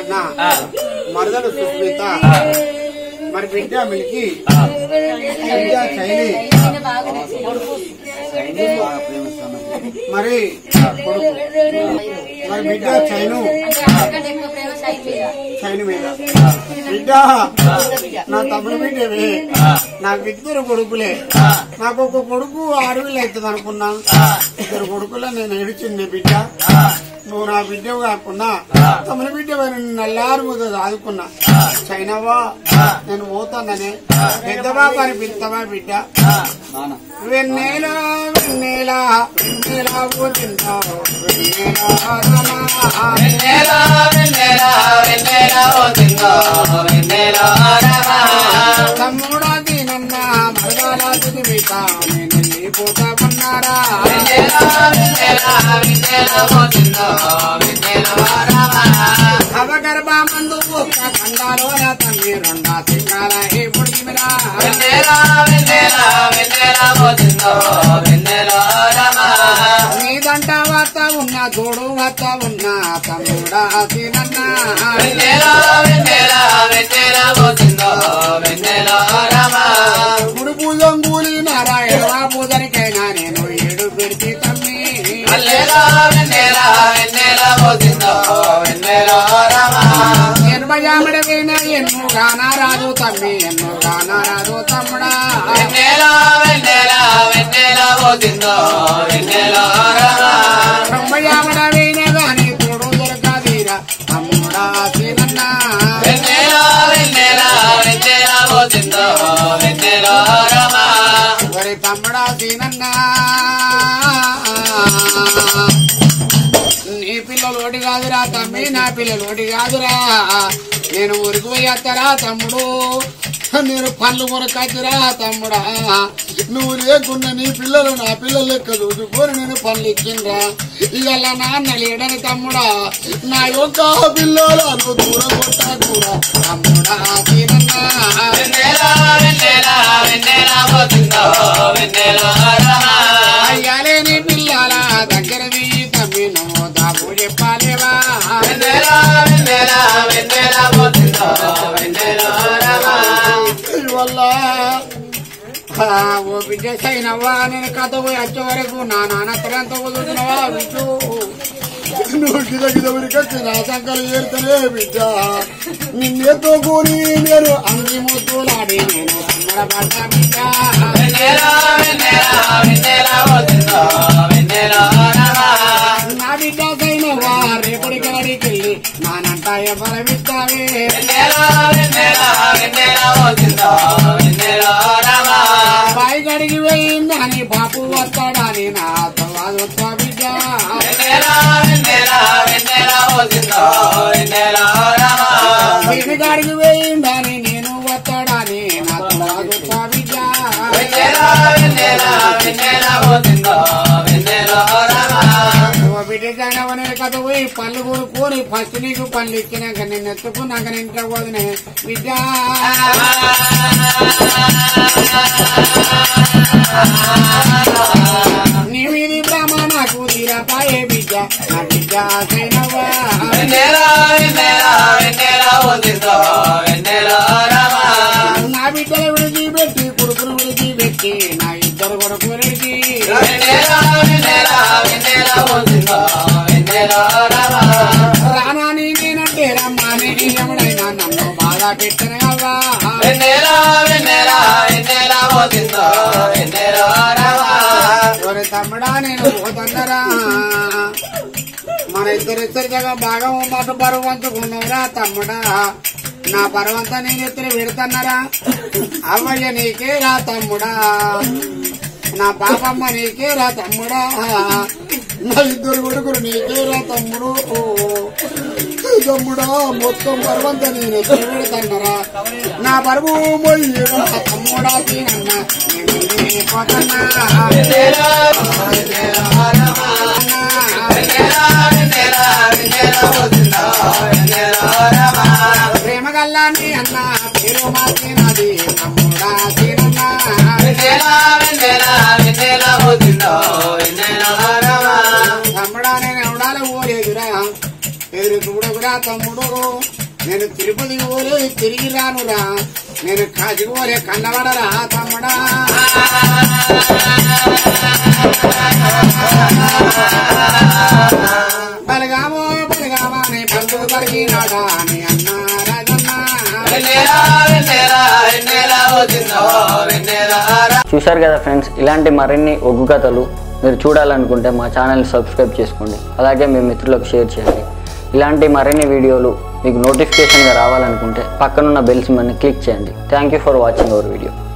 కృష్ణ మరదలు సుస్మిత మరి బిడ్డ మిల్కి బిడ్డ శైలి మరి కొడుకు మరి బిడ్డ చైను చైను మీద బిడ్డ నా తమ్ముడు బిడ్డవే నాకు ఇద్దరు కొడుకులే నాకు ఒక కొడుకు అడవిలో అవుతుంది అనుకున్నా ఇద్దరు కొడుకులే నేను ఏడిచింది బిడ్డ నువ్వు నా బిడ్డవు కాకుండా తమ్ముని బిడ్డ నల్లారు మీద ఆదుకున్నా చైనవా నేను పోతాననే పెద్ద బాబు అని పిలుస్తావా బిడ్డ వెన్నెల వెన్నెల వెన్నెల పోతుందా వెన్నెల తమ్ముడా దీనన్న మరగాల తుదిమిత నేను పోతామన్నారా అవగర్భమందు ఒక్క ఖండాలోన తల్లి రెండా సింగాల ఏ పుడిమిరా నీదంట వత్త ఉన్న తోడు వత్త ఉన్న తమ్ముడా దీనన్న గుడి పూజం కూలి నారాయణ పూజనికైనా నేను ఏడు పెడితే తమ్మి ఎనభయామిడవైనా ఎన్నో గానా రాదు తమ్మి ఎన్నో గానా రాదు తమ్ముడా బ్రహ్మయామిడవైనా గాని తోడు దొరకదీరా తమ్ముడా దీనన్న ఒరే తమ్ముడా దీనన్న నీ పిల్లలు ఓడి కాదురా తమ్మి నా పిల్లలు ఓడి కాదురా నేను ఊరికి పోయేస్తారా తమ్ముడు నేను పళ్ళు మునకద్దురా తమ్ముడా నువ్వు లేకుండా నీ పిల్లలు నా పిల్లలు లెక్క చూసుకొని నేను పళ్ళు ఇచ్చిండ్రా ఇవాళ నాన్న లేడని తమ్ముడా నా యొక్క పిల్లలు నువ్వు దూరం కొట్టాకురా తమ్ముడా దీనన్నా అయ్యాలేని పిల్లల దగ్గర తమ్మి నువ్వు దాపు చెప్పాలేవా వల్ల ఓ బిడ్డ సైనవ్వా నేను కథ పోయి వచ్చే వరకు నా నాన్న ఎంత వదులుతున్నావా విష్ణు నువ్వు గిద గిద ఉరికొచ్చి నా సంకలు ఏరుతలే బిడ్డ నిన్నెతో కూని నేను అంగి ముద్దులాడి నేను సంబరపడ్డ బిడ్డ నా బిడ్డ సైనవ్వా రేపటికి అడికెళ్ళి నానంట ఎవరమిస్తావే బాయి గడికి పోయిందని బాపు వస్తాడని నాతో అదొత్తా బిడ్డ వీడి గాడికి పోయిందని నేను వస్తాడని నాతో అదొత్తా బిడ్డ ఓ బిడ్డ జానవని కథ పోయి పళ్ళు కొనుక్కొని ఫస్ట్ నీకు పళ్ళు ఇచ్చినాక నేను ఎత్తుకున్నాక నేను ఇంట్లో పోదునే బిడ్డ నీ మీది బ్రహ్మ నాకు తీరపాయే బిడ్డ నా బిడ్డ సైనవ్వా నా బిడ్డలు విడిచి పెట్టి కొడుకును విడిచి పెట్టి నా ఇద్దరు కొడుకు విడిచి రానాని నేనంటే రమ్మాని ఎవడైనా నన్ను బాగా పెట్టిన అవ్వా ఎవరి తమ్ముడా నేను పోతన్నరా మన ఇద్దరు ఇద్దరిగా బాగా మాట బరువు పంచుకున్నావురా తమ్ముడా నా బరువంతా నేను ఇద్దరు పెడుతున్నారా అవ్వయ్య నీకే రా తమ్ముడా నా పాపమ్మ నీకే రా తమ్ముడా నా ఇద్దరు కొడుకులు నీకే రా తమ్ముడు తమ్ముడా మొత్తం బరువంతా నేను ఎత్తులు పెడుతున్నారా నా బరువు మొయ్యరా తమ్ముడా తీనన్నా నేను పోతన్నా ప్రేమ గల్లాని అన్న పేరు మార్చినది తమ్ముడా తీనన్నా తమ్ముడా నేను ఎవడాల ఊరేదురా ఎదురు చూడకు లేదురా తమ్ముడు నేను తిరుపతి పోలే తిరిగి రానురా నేను కాశీకి పోలే కన్నబడరా తమ్ముడా బలగామో బలగామా నీ బంధువు పరిగినాడా అని అన్నా రాజన్నా చూశారు కదా ఫ్రెండ్స్ ఇలాంటి మరిన్ని ఒగ్గు కథలు మీరు చూడాలనుకుంటే మా ఛానల్ సబ్స్క్రైబ్ చేసుకోండి అలాగే మీ మిత్రులకు షేర్ చేయండి ఇలాంటి మరిన్ని వీడియోలు మీకు నోటిఫికేషన్గా రావాలనుకుంటే పక్కనున్న బెల్ సింబల్ని క్లిక్ చేయండి thank you for watching our video